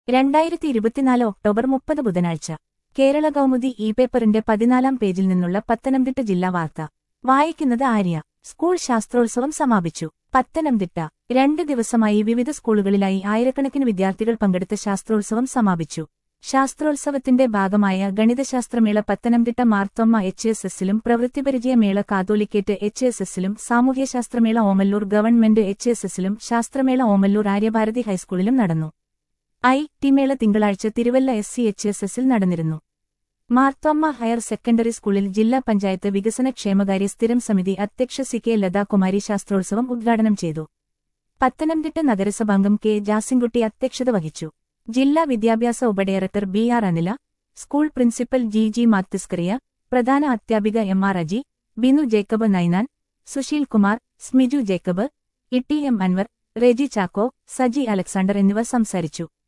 രണ്ടായിരത്തി ഇരുപത്തിനാല് ഒക്ടോബർ മുപ്പത് ബുധനാഴ്ച കേരള കൗമുദി ഇ പേപ്പറിന്റെ പതിനാലാം പേജിൽ നിന്നുള്ള പത്തനംതിട്ട ജില്ലാ വാർത്ത വായിക്കുന്നത് ആര്യ സ്കൂൾ ശാസ്ത്രോത്സവം സമാപിച്ചു പത്തനംതിട്ട രണ്ട് ദിവസമായി വിവിധ സ്കൂളുകളിലായി ആയിരക്കണക്കിന് വിദ്യാർത്ഥികൾ പങ്കെടുത്ത ശാസ്ത്രോത്സവം സമാപിച്ചു ശാസ്ത്രോത്സവത്തിന്റെ ഭാഗമായ ഗണിതശാസ്ത്രമേള പത്തനംതിട്ട മാർത്തോമ്മ എച്ച് എസ് എസിലും പ്രവൃത്തിപരിചയമേള കാതോലിക്കേറ്റ് എച്ച് എസ് എസിലും സാമൂഹ്യശാസ്ത്രമേള ഓമല്ലൂർ ഗവൺമെന്റ് എച്ച് എസ് എസിലും ശാസ്ത്രമേള ഓമല്ലൂർ ആര്യഭാരതി ഹൈസ്കൂളിലും നടന്നു ഐ ടി മേള തിങ്കളാഴ്ച Thiruvalla S C H S എസിൽ നടന്നിരുന്നു മാർത്തോമ്മ ഹയർ സെക്കൻഡറി സ്കൂളിൽ ജില്ലാ പഞ്ചായത്ത് വികസന ക്ഷേമകാര്യ സ്ഥിരം സമിതി അധ്യക്ഷ സി കെ ലതാകുമാരി ശാസ്ത്രോത്സവം ഉദ്ഘാടനം ചെയ്തു പത്തനംതിട്ട നഗരസഭാംഗം കെ ജാസിൻകുട്ടി അധ്യക്ഷത വഹിച്ചു ജില്ലാ വിദ്യാഭ്യാസ ഉപഡയറക്ടർ B R Anila school principal G G Mathi Scaria പ്രധാന അധ്യാപിക M R Aji Binu Jacob Nainan Susheel Kumar Smiju Jacob E T M Anwar Reji Chacko Saji Alexander എന്നിവർ സംസാരിച്ചു